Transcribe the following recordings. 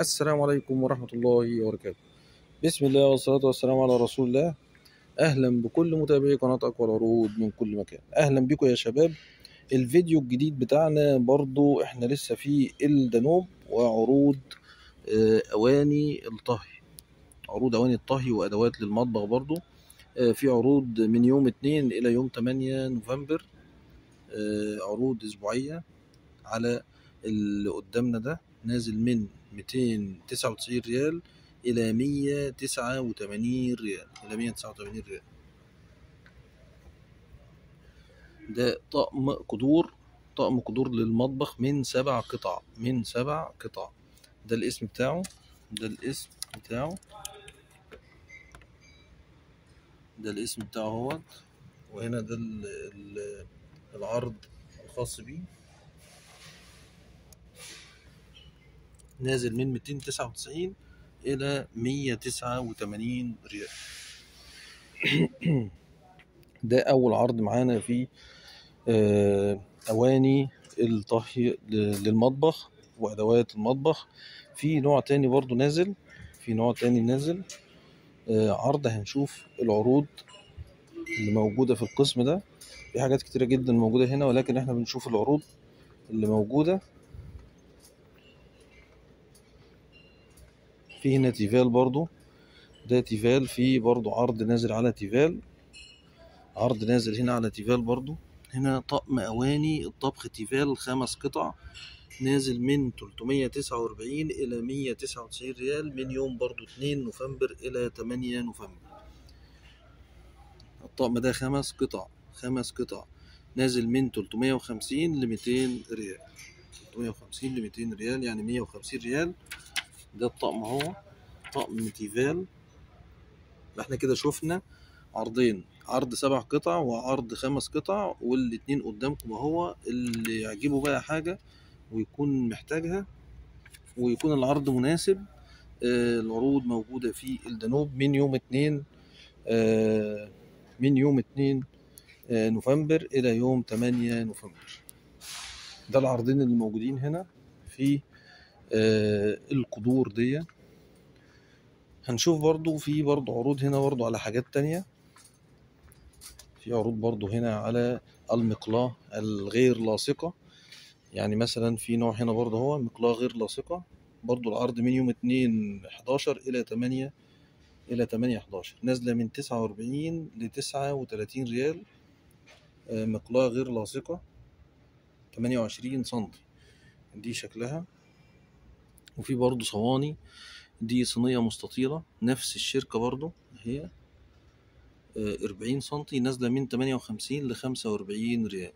السلام عليكم ورحمة الله وبركاته بسم الله والصلاة والسلام على رسول الله أهلا بكل متابعي قناة أقوى العروض من كل مكان أهلا بكم يا شباب الفيديو الجديد بتاعنا برضو احنا لسه في الدانوب وعروض آه، أواني الطهي عروض أواني الطهي وأدوات للمطبخ برضو آه، في عروض من يوم 2 إلى يوم 8 نوفمبر آه، عروض أسبوعية على اللي قدامنا ده نازل من 299 ريال إلى 189 ريال إلى 189 ريال ده طقم قدور طقم قدور للمطبخ من سبع قطع من سبع قطع ده الاسم بتاعه ده الاسم بتاعه ده الاسم بتاعه اهوت وهنا ده ال- ال- العرض الخاص بيه نازل من 299 إلى 189 ريال ده أول عرض معانا في آه، أواني الطهي ل- للمطبخ وأدوات المطبخ في نوع تاني برضو نازل في نوع تاني نازل آه، عرض هنشوف العروض اللي موجودة في القسم ده في حاجات كتيرة جدا موجودة هنا ولكن احنا بنشوف العروض اللي موجودة في هنا تيفال برضو ده تيفال في برضو عرض نازل على تيفال عرض نازل هنا على تيفال برضو هنا طقم أواني الطبخ تيفال خمس قطع نازل من 349 إلى 199 ريال من يوم برضو 2 نوفمبر إلى 8 نوفمبر الطقم ده خمس قطع خمس قطع نازل من 350 ل 200 ريال 350 ل 200 ريال يعني 150 ريال ده الطقم اهو طقم تيفال احنا كده شفنا عرضين عرض سبع قطع وعرض خمس قطع والاتنين قدامكم اهو اللي يعجبه بقى حاجة ويكون محتاجها ويكون العرض مناسب آه، العروض موجودة في الدانوب من يوم اتنين آه، من يوم اتنين آه، نوفمبر إلى يوم تمانية نوفمبر ده العرضين اللي موجودين هنا في آه، القدور دي هنشوف برضو في برضو عروض هنا برضو على حاجات تانية في عروض برضو هنا على المقلاة الغير لاصقة يعني مثلا في نوع هنا برضو هو مقلاة غير لاصقة برضو العرض من يوم اتنين حداشر إلى تمانية إلى تمانية حداشر نازلة من تسعة وأربعين لتسعة وتلاتين ريال آه، مقلاة غير لاصقة تمانية وعشرين سنتي دي شكلها وفي برضو صواني دي صينية مستطيلة نفس الشركة برضو هي أربعين سنتي نازلة من تمانية وخمسين لخمسة وأربعين ريال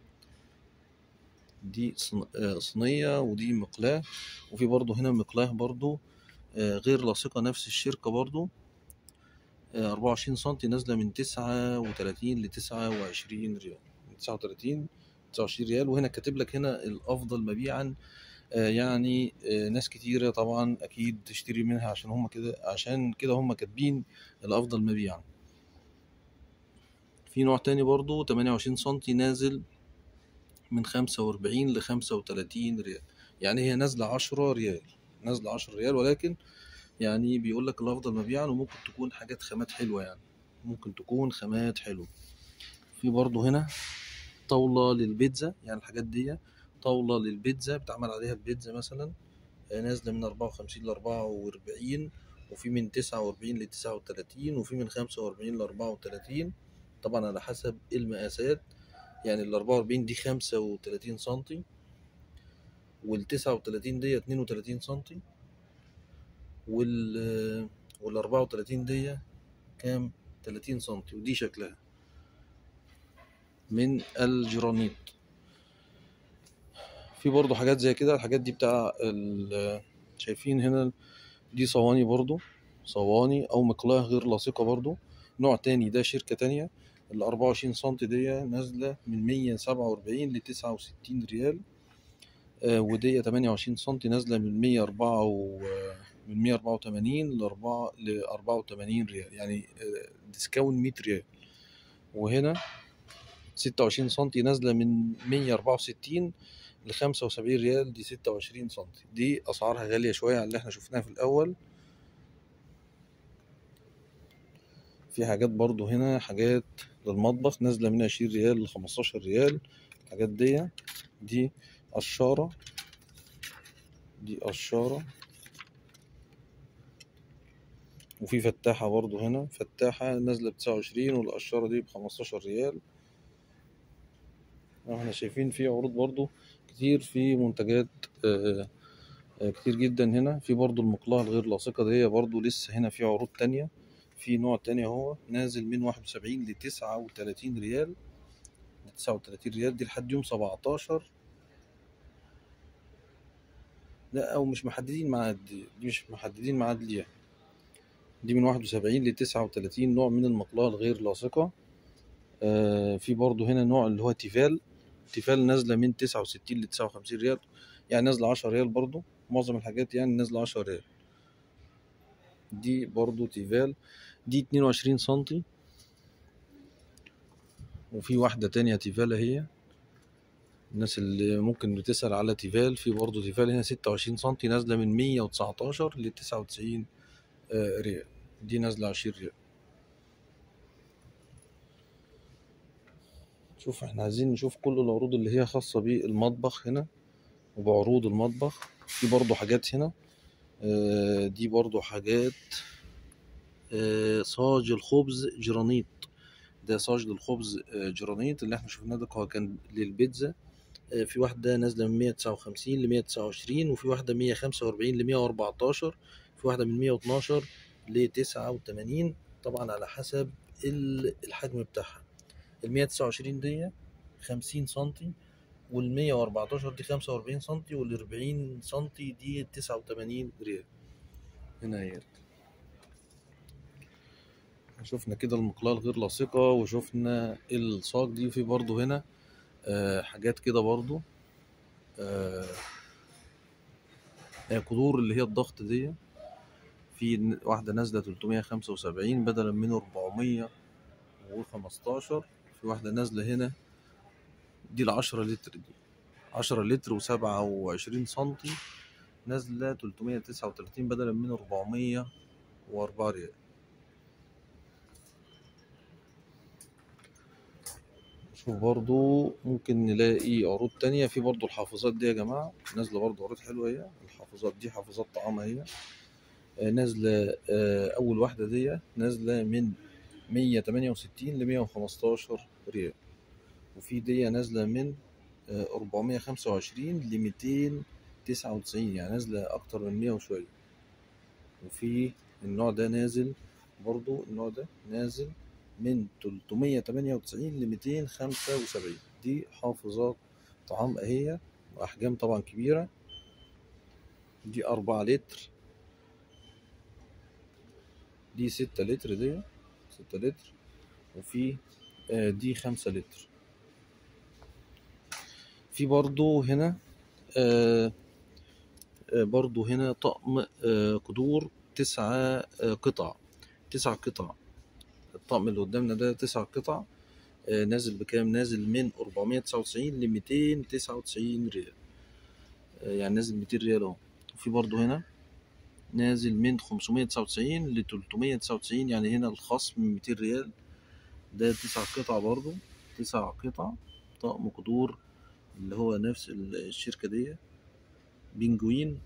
دي صن- آه، صينية ودي مقلاة وفي برضو هنا مقلاة برضو آه، غير لاصقة نفس الشركة برضو أربعة وعشرين سنتي نازلة من تسعة وتلاتين لتسعة وعشرين ريال من تسعة وتلاتين تسعة وعشرين ريال وهنا كاتب لك هنا الأفضل مبيعا آه، يعني آه، ناس كتيرة طبعا أكيد تشتري منها عشان هم كده عشان كده هم كاتبين الأفضل مبيعا في نوع تاني برضو 28 سنتي نازل من 45 ل 35 ريال يعني هي نازلة 10 ريال نازلة 10 ريال ولكن يعني بيقول لك الأفضل مبيعا وممكن تكون حاجات خامات حلوة يعني ممكن تكون خامات حلوة في برضو هنا طاولة للبيتزا يعني الحاجات دي طاولة للبيتزا بتعمل عليها البيتزا مثلا آه، نازلة من 54 ل 44 وفي من 49 ل 39 وفي من 45 ل 34 طبعا على حسب المقاسات يعني ال 44 دي 35 سنتي وال 39 دي 32 سنتي وال وال 34 دي كام 30 سنتي ودي شكلها من الجرانيت في برضو حاجات زي كده الحاجات دي بتاع ال- شايفين هنا دي صواني برضو صواني او مقلاة غير لاصقة برضو نوع تاني ده شركة تانية ال 24 سنتي دي نازلة من 147 ل 69 ريال آه، ودي 28 سنتي نازلة من 104 و من 184 ل 4 ل 84 ريال يعني آه، ديسكاونت 100 ريال وهنا 26 سنتي نازلة من 164 لخمسة وسبعين ريال دي ستة وعشرين سنتي دي أسعارها غالية شوية عن اللي احنا شفناها في الأول في حاجات برضو هنا حاجات للمطبخ نازلة من عشرين ريال لخمستاشر ريال الحاجات دي دي قشارة دي قشارة وفي فتاحة برضو هنا فتاحة نازلة بتسعة وعشرين والقشارة دي بخمستاشر ريال احنا شايفين في عروض برضو كتير في منتجات آه، آه، كتير جدا هنا في برضو المقلاة الغير لاصقة دي برضو لسه هنا في عروض تانية في نوع تاني اهو نازل من واحد وسبعين لتسعة وتلاتين ريال تسعة وتلاتين ريال دي لحد يوم سبعتاشر لا او مش محددين ميعاد دي دي مش محددين ميعاد ليها دي من واحد وسبعين لتسعة وتلاتين نوع من المقلاة الغير لاصقة آه في برضو هنا نوع اللي هو تيفال تيفال نازلة من تسعة وستين لتسعة وخمسين ريال يعني نازلة عشرة ريال برضو معظم الحاجات يعني نازلة عشرة ريال دي برضو تيفال دي اتنين وعشرين سنتي وفي واحدة تانية تيفال هي الناس اللي ممكن بتسأل على تيفال في برضه تيفال هنا ستة وعشرين سنتي نازلة من مية وتسعتاشر لتسعة وتسعين ريال دي نازلة عشرين ريال شوف احنا عايزين نشوف كل العروض اللي هي خاصة بالمطبخ هنا وبعروض المطبخ في برضه حاجات هنا آه، دي برضه حاجات آه، صاج الخبز جرانيت ده صاج للخبز آه، جرانيت اللي احنا شفناه ده هو كان للبيتزا آه، في واحدة نازلة من مية تسعة وخمسين لمية تسعة وعشرين وفي واحدة مية خمسة وأربعين لمية وأربعتاشر في واحدة من مية واتناشر لتسعة وتمانين طبعا على حسب ال- الحجم بتاعها المية تسعة وعشرين دي خمسين سنتي والمية وأربعتاشر دي خمسة وأربعين سنتي والأربعين سنتي دي تسعة وتمانين ريال هنا هي شفنا كده المقلاة الغير لاصقة وشفنا الصاج دي في برضو هنا آه، حاجات كده برضو آه، آه، قدور اللي هي الضغط دي في ن- واحدة نازلة 375 بدلا من 415 في واحدة نازلة هنا دي العشرة لتر دي عشرة لتر وسبعة وعشرين سنتي نازلة 339 بدلا من 404 ريال شوف برضو ممكن نلاقي عروض تانية في برضو الحافظات دي يا جماعة نازلة برضو عروض حلوة هي الحافظات دي حافظات طعام هي آه، نازلة آه، أول واحدة دي نازلة من مية تمانية وستين لمية وخمستاشر ريال وفي دي نازلة من أربعمية خمسة وعشرين لميتين تسعة وتسعين يعني نازلة أكتر من مية وشوية وفي النوع ده نازل برضو النوع ده نازل من 398 ل 275 دي حافظات طعام اهي واحجام طبعا كبيره دي 4 لتر دي 6 لتر دي 6 لتر وفي آه، دي 5 لتر في برضو هنا آه، آه، برضو هنا طقم آه، قدور تسعة آه، قطع تسع قطع الطقم اللي قدامنا ده تسع قطع آه، نازل بكام نازل من 499 ل 299 ريال آه، يعني نازل 200 ريال اهو وفي برضو هنا نازل من 599 ل 399 يعني هنا الخصم 200 ريال ده تسع قطع برضو تسع قطع طقم قدور اللي هو نفس الشركة دي بينجوين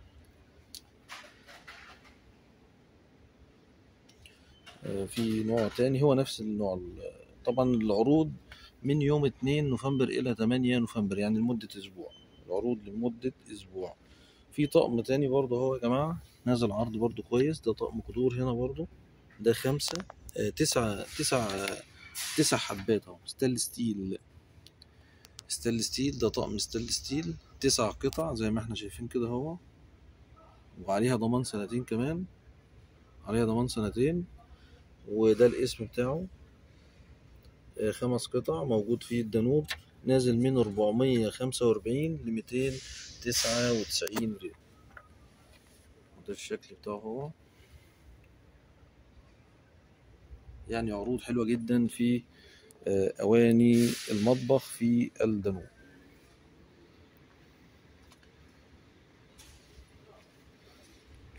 آه، في نوع تاني هو نفس النوع ال- طبعا العروض من يوم 2 نوفمبر إلى 8 نوفمبر يعني لمدة أسبوع العروض لمدة أسبوع في طقم تاني برضه هو يا جماعة نازل عرض برضه كويس ده طقم قدور هنا برضه ده خمسة آه، تسعة تسعة تسع حبات اهو ستانلس ستيل ستانلس ستيل ده طقم ستانلس ستيل تسع قطع زي ما احنا شايفين كده اهو وعليها ضمان سنتين كمان عليها ضمان سنتين وده الاسم بتاعه آه، خمس قطع موجود فيه الدانوب نازل من 445 ل 299 ريال ده الشكل بتاعه هو يعني عروض حلوة جدا في آه، أواني المطبخ في الدانوب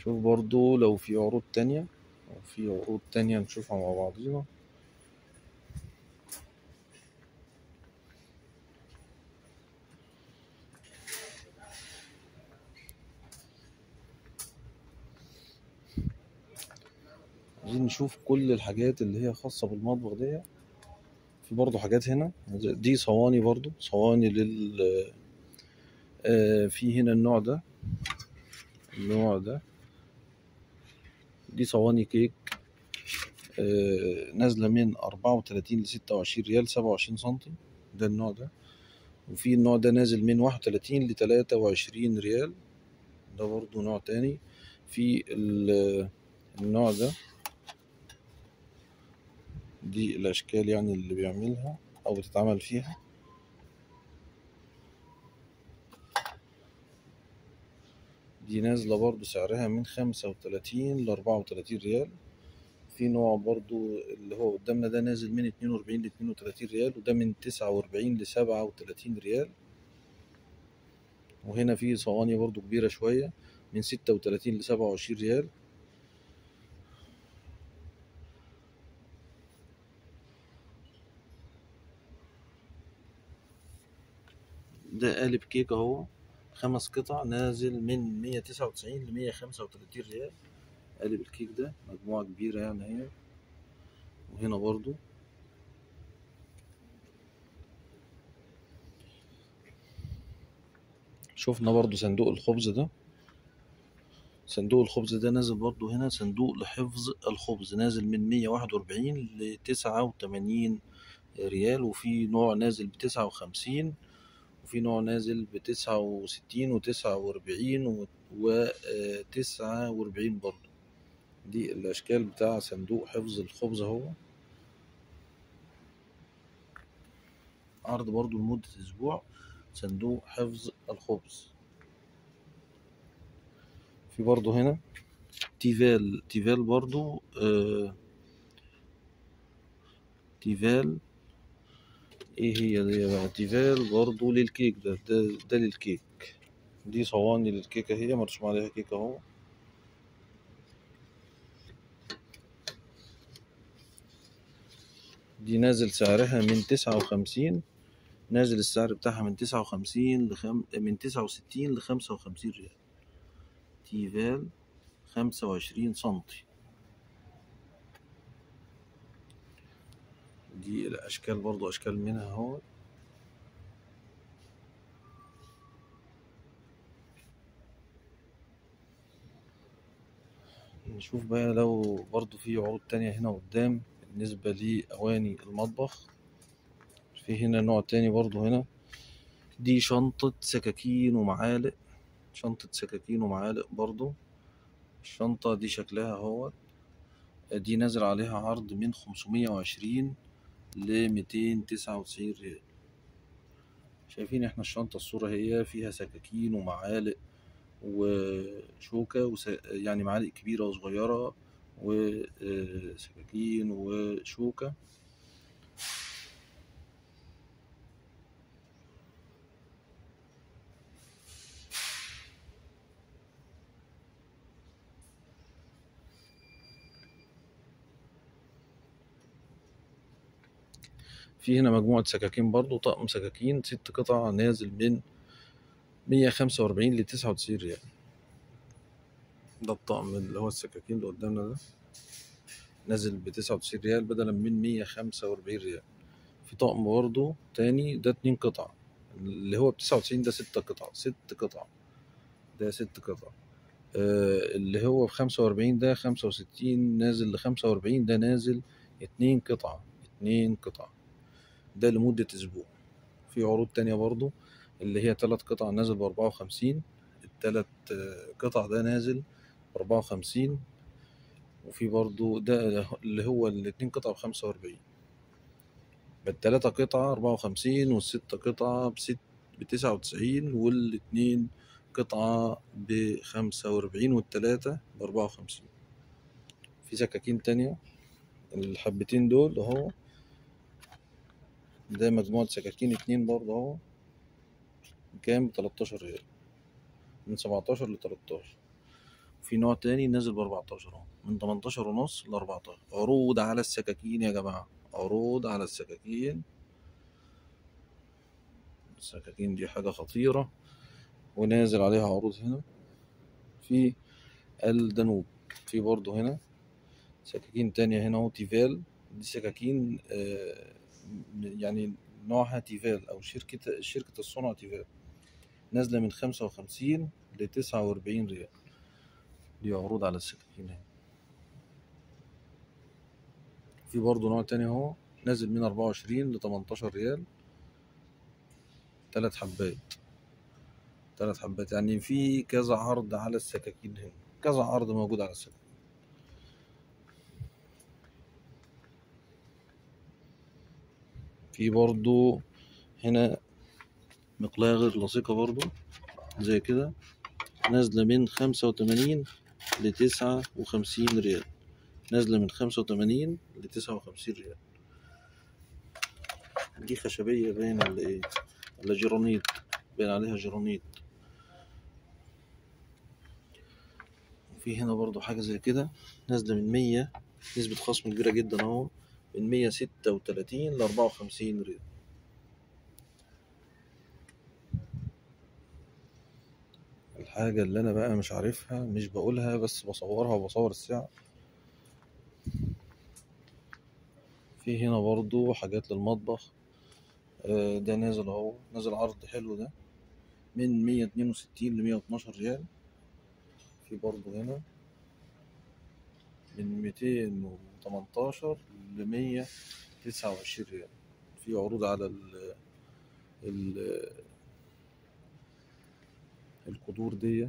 نشوف برضو لو في عروض تانية لو في عروض تانية نشوفها مع بعضينا عايزين نشوف كل الحاجات اللي هي خاصة بالمطبخ دي في برضو حاجات هنا دي صواني برضو صواني لل آه، في هنا النوع ده النوع ده دي صواني كيك آه، نازلة من أربعة وتلاتين لستة وعشرين ريال سبعة وعشرين سنتي ده النوع ده وفي النوع ده نازل من واحد وتلاتين لتلاتة وعشرين ريال ده برضو نوع تاني في ال- النوع ده دي الأشكال يعني اللي بيعملها أو بتتعمل فيها دي نازلة برضو سعرها من خمسة وتلاتين لأربعة وتلاتين ريال في نوع برضو اللي هو قدامنا ده نازل من اتنين وأربعين لاتنين وتلاتين ريال وده من تسعة وأربعين لسبعة وتلاتين ريال وهنا في صواني برضو كبيرة شوية من ستة وتلاتين لسبعة وعشرين ريال ده قالب كيك اهو خمس قطع نازل من مية تسعة وتسعين لمية خمسة وتلاتين ريال قالب الكيك ده مجموعة كبيرة يعني هي وهنا برضو شفنا برضو صندوق الخبز ده صندوق الخبز ده نازل برضو هنا صندوق لحفظ الخبز نازل من مية واحد وأربعين لتسعة وتمانين ريال وفي نوع نازل بتسعة وخمسين وفي نوع نازل بتسعة وستين وتسعة وأربعين وتسعة وأربعين برضو دي الأشكال بتاع صندوق حفظ الخبز اهو عرض برضو لمدة أسبوع صندوق حفظ الخبز في برضو هنا تيفال تيفال برضو آه تيفال ايه هي دي بقى تيفال برضو للكيك ده ده, ده للكيك دي صواني للكيكة هي مرسوم عليها كيكة اهو دي نازل سعرها من تسعة وخمسين نازل السعر بتاعها من تسعة وخمسين لخم... من تسعة وستين لخمسة وخمسين ريال تيفال خمسة وعشرين سنتي دي الأشكال برضو أشكال منها اهو نشوف بقى لو برضو في عروض تانية هنا قدام بالنسبة لأواني المطبخ في هنا نوع تاني برضو هنا دي شنطة سكاكين ومعالق شنطة سكاكين ومعالق برضو الشنطة دي شكلها اهوت دي نازل عليها عرض من خمسمية وعشرين لميتين تسعة وتسعين ريال شايفين احنا الشنطة الصورة هي فيها سكاكين ومعالق وشوكة وس... يعني معالق كبيرة وصغيرة وسكاكين وشوكة في هنا مجموعة سكاكين برضو طقم سكاكين ست قطع نازل من مية خمسة وأربعين لتسعة وتسعين ريال ده الطقم اللي هو السكاكين اللي قدامنا ده نازل بتسعة وتسعين ريال بدلا من مية خمسة وأربعين ريال في طقم برضو تاني ده اتنين قطع اللي هو بتسعة وتسعين ده ستة قطع ست قطع ده ست قطع آه اللي هو بخمسة وأربعين ده خمسة وستين نازل لخمسة وأربعين ده نازل اتنين قطعة اتنين قطعة ده لمدة أسبوع في عروض تانية برضو اللي هي تلات قطع نازل بأربعة وخمسين التلات آه، قطع ده نازل بأربعة وخمسين وفي برضو ده اللي هو الاتنين قطع بخمسة وأربعين التلاتة قطعة أربعة وخمسين والستة قطعة بست بتسعة وتسعين والاتنين قطعة بخمسة وأربعين والتلاتة بأربعة وخمسين في سكاكين تانية الحبتين دول أهو ده مجموعة سكاكين اتنين برضه أهو كام بتلاتاشر ريال من سبعتاشر لتلاتاشر في نوع تاني نازل بأربعتاشر اهو من تمنتاشر ونص لأربعتاشر عروض على السكاكين يا جماعة عروض على السكاكين السكاكين دي حاجة خطيرة ونازل عليها عروض هنا في الدانوب في برضه هنا سكاكين تانية هنا اهو تيفال دي سكاكين آه، يعني نوعها تيفال أو شركة شركة الصنع تيفال نازلة من خمسة وخمسين لتسعة وأربعين ريال دي عروض على السكاكين اهي في برضه نوع تاني اهو نازل من أربعة وعشرين لتمنتاشر ريال تلات حبات تلات حبات يعني في كذا عرض على السكاكين هنا كذا عرض موجود على السكاكين في برضو هنا مقلاية غير لصيقة برضو زي كده نازلة من خمسة وتمانين لتسعة وخمسين ريال نازلة من خمسة وتمانين لتسعة وخمسين ريال دي خشبية باين ولا ايه ولا جرانيت باين عليها جرانيت وفي هنا برضو حاجة زي كده نازلة من مية نسبة خصم كبيرة جدا اهو من مية ستة وتلاتين لأربعة وخمسين ريال الحاجة اللي أنا بقى مش عارفها مش بقولها بس بصورها وبصور السعر في هنا برضو حاجات للمطبخ آه، ده نازل اهو نازل عرض حلو ده من مية اتنين وستين لمية واتناشر ريال في برضو هنا من ميتين وتمنتاشر لمية تسعة وعشرين ريال في عروض على ال ال القدور دي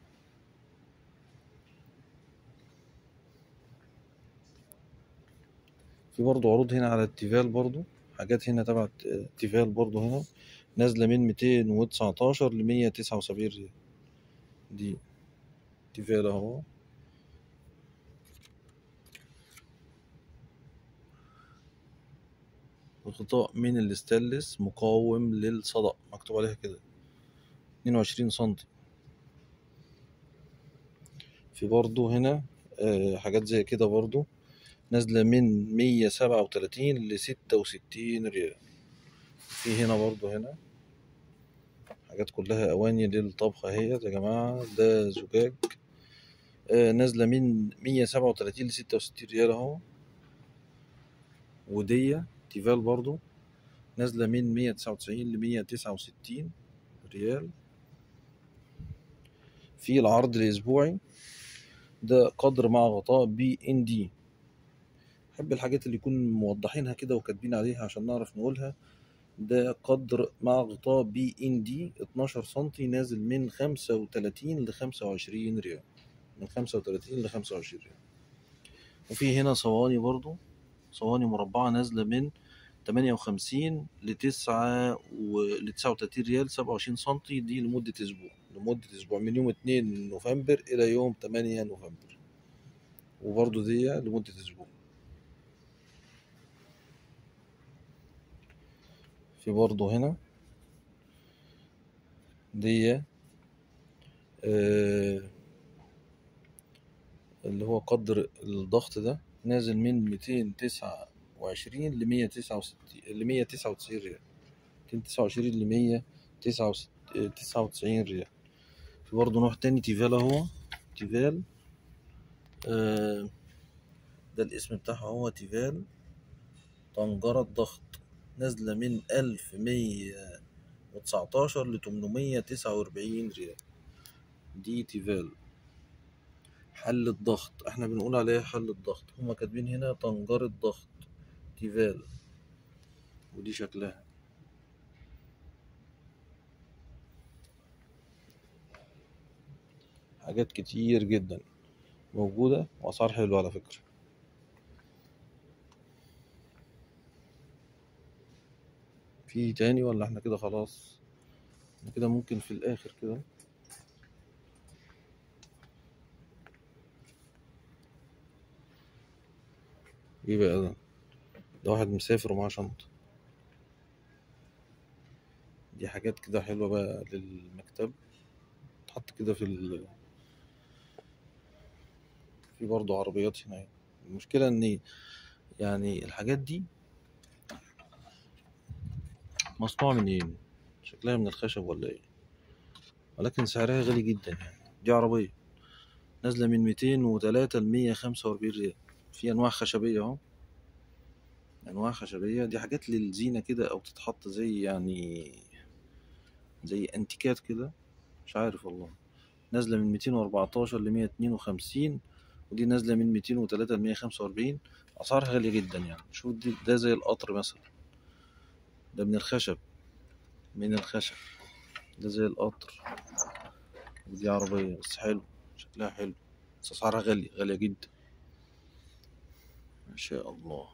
في برضو عروض هنا على التيفال برضو حاجات هنا تبع التيفال برضو هنا نازلة من ميتين وتسعتاشر لمية تسعة وسبعين ريال دي تيفال اهو غطاء من الاستانلس مقاوم للصدأ مكتوب عليها كده اتنين وعشرين سنتي في برضو هنا آه، حاجات زي كده برضو نازلة من مية سبعة وتلاتين لستة وستين ريال في هنا برضو هنا حاجات كلها أواني للطبخ اهيت يا جماعة ده زجاج آه، نازلة من مية سبعة وتلاتين لستة وستين ريال اهو ودية تيفال برضو نازلة من مية تسعة وتسعين لمية تسعة وستين ريال في العرض الأسبوعي ده قدر مع غطاء بي ان دي بحب الحاجات اللي يكون موضحينها كده وكاتبين عليها عشان نعرف نقولها ده قدر مع غطاء بي ان دي 12 سنتي نازل من 35 ل 25 ريال من 35 ل 25 ريال وفي هنا صواني برضو صواني مربعة نازلة من 58 لتسعة و لتسعة وتلاتين ريال سبعة وعشرين سنتي دي لمدة أسبوع لمدة أسبوع من يوم اتنين نوفمبر إلى يوم تمانية نوفمبر وبرضو دي لمدة أسبوع في برضو هنا دي آه اللي هو قدر الضغط ده نازل من ميتين تسعة وعشرين لمية تسعة وستين لمية تسعة وتسعين ريال ميتين تسعة وعشرين لمية تسعة وست... تسعة وتسعين ريال في برضه نوع تاني تيفال اهو تيفال آه ده الاسم بتاعها هو تيفال طنجرة ضغط نازلة من ألف مية وتسعتاشر لتمنمية تسعة وأربعين ريال دي تيفال حل الضغط احنا بنقول عليها حل الضغط هما كاتبين هنا طنجرة ضغط تيفال ودي شكلها حاجات كتير جدا موجودة وأسعار حلوة على فكرة في تاني ولا احنا كده خلاص احنا كده ممكن في الآخر كده ايه بقى ده ده واحد مسافر ومعاه شنطة دي حاجات كده حلوة بقى للمكتب تحط كده في ال في برضه عربيات هنا المشكلة ان يعني الحاجات دي مصنوعة منين شكلها من الخشب ولا ايه ولكن سعرها غالي جدا يعني دي عربية نازلة من ميتين وتلاتة لمية خمسة وأربعين ريال في أنواع خشبية أهو أنواع خشبية دي حاجات للزينة كده أو تتحط زي يعني زي أنتيكات كده مش عارف والله نازلة من ميتين وأربعتاشر لمية اتنين وخمسين ودي نازلة من ميتين وتلاتة لمية خمسة وأربعين أسعارها غالية جدا يعني شوف دي ده زي القطر مثلا ده من الخشب من الخشب ده زي القطر ودي عربية بس حلو شكلها حلو بس أسعارها غالية غالية جدا ما شاء الله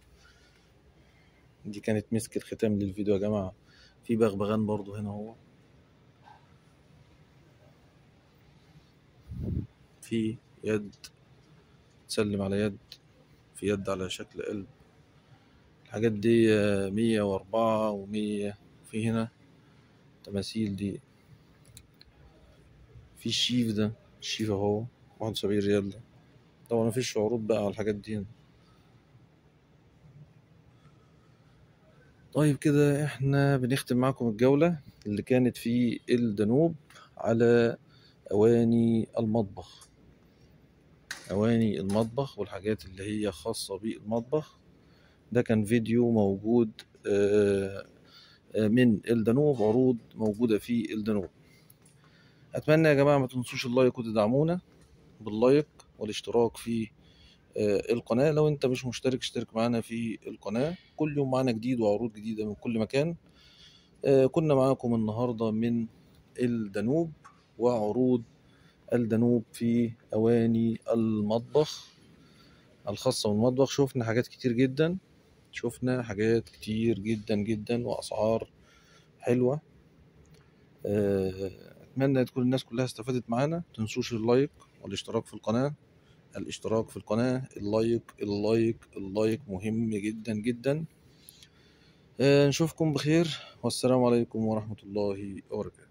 دي كانت مسك الختام للفيديو يا جماعة في بغبغان برضو هنا هو في يد تسلم على يد في يد على شكل قلب الحاجات دي مية وأربعة ومية في هنا تماثيل دي في الشيف ده الشيف اهو واحد وسبعين ريال ده طبعا مفيش عروض بقى على الحاجات دي طيب كده احنا بنختم معكم الجولة اللي كانت في الدانوب على أواني المطبخ أواني المطبخ والحاجات اللي هي خاصة بالمطبخ ده كان فيديو موجود من الدانوب عروض موجودة في الدانوب أتمنى يا جماعة ما تنسوش اللايك وتدعمونا باللايك والاشتراك في القناة لو انت مش مشترك اشترك معانا في القناة كل يوم معانا جديد وعروض جديدة من كل مكان كنا معاكم النهاردة من الدانوب وعروض الدانوب في أواني المطبخ الخاصة بالمطبخ شوفنا حاجات كتير جدا شوفنا حاجات كتير جدا جدا وأسعار حلوة أتمنى تكون الناس كلها استفادت معانا متنسوش اللايك والاشتراك في القناة الاشتراك في القناة اللايك اللايك اللايك مهم جدا جدا نشوفكم بخير والسلام عليكم ورحمة الله وبركاته